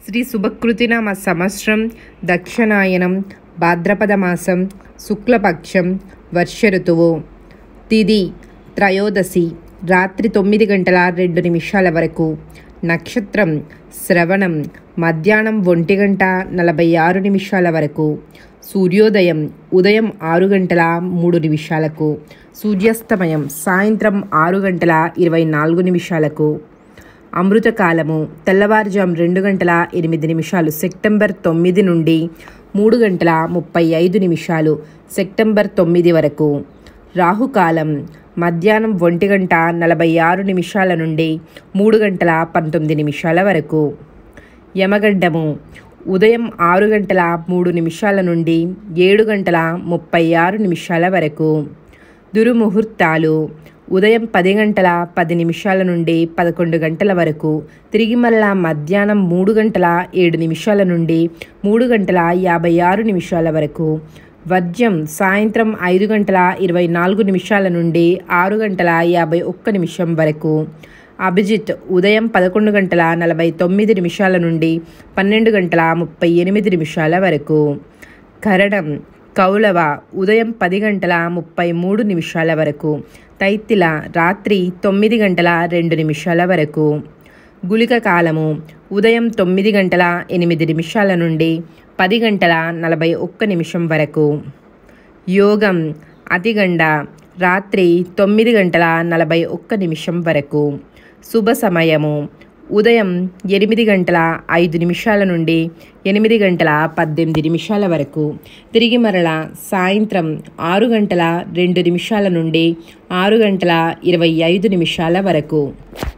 శ్రీ శుభకృతినామ సంవత్సరం దక్షిణాయనం భాద్రపద మాసం శుక్లపక్షం వర్ష ఋతువు తిది త్రయోదశి రాత్రి తొమ్మిది గంటల రెండు నిమిషాల వరకు నక్షత్రం శ్రవణం మధ్యాహ్నం ఒంటి గంట నలభై ఆరు నిమిషాల వరకు సూర్యోదయం ఉదయం ఆరు గంటల మూడు నిమిషాలకు సూర్యాస్తమయం సాయంత్రం ఆరు గంటల ఇరవై నాలుగు నిమిషాలకు అమృతకాలము తెల్లవారుజాము రెండు గంటల ఎనిమిది నిమిషాలు సెప్టెంబర్ తొమ్మిది నుండి మూడు గంటల ముప్పై ఐదు నిమిషాలు సెప్టెంబర్ తొమ్మిది వరకు రాహుకాలం మధ్యాహ్నం ఒంటి గంట నలభై ఆరు నిమిషాల నుండి మూడు గంటల పంతొమ్మిది నిమిషాల వరకు యమగండము ఉదయం ఆరు గంటల మూడు నిమిషాల నుండి ఏడు గంటల ముప్పై ఆరు నిమిషాల వరకు దుర్ముహూర్తాలు ఉదయం పది గంటల పది నిమిషాల నుండి పదకొండు గంటల వరకు తిరిగి మళ్ళా మధ్యాహ్నం మూడు గంటల ఏడు నిమిషాల నుండి మూడు గంటల యాభై ఆరు నిమిషాల వరకు వర్జ్యం సాయంత్రం ఐదు గంటల ఇరవై నాలుగు నిమిషాల నుండి ఆరు గంటల యాభై ఒక్క నిమిషం వరకు అభిజిత్ ఉదయం పదకొండు గంటల నలభై తొమ్మిది నిమిషాల నుండి పన్నెండు గంటల ముప్పై ఎనిమిది నిమిషాల వరకు కరణం కౌలవ ఉదయం పది గంటల ముప్పై మూడు నిమిషాల వరకు తైత్తిల రాత్రి తొమ్మిది గంటల రెండు నిమిషాల వరకు గుళిక కాలము ఉదయం తొమ్మిది గంటల ఎనిమిది నిమిషాల నుండి పది గంటల నలభై ఒక్క నిమిషం వరకు యోగం అతిగండ రాత్రి తొమ్మిది గంటల నలభై ఒక్క నిమిషం వరకు శుభ సమయము ఉదయం ఎనిమిది గంటల ఐదు నిమిషాల నుండి ఎనిమిది గంటల పద్దెనిమిది నిమిషాల వరకు తిరిగి మరల సాయంత్రం ఆరు గంటల రెండు నిమిషాల నుండి ఆరు గంటల ఇరవై ఐదు నిమిషాల వరకు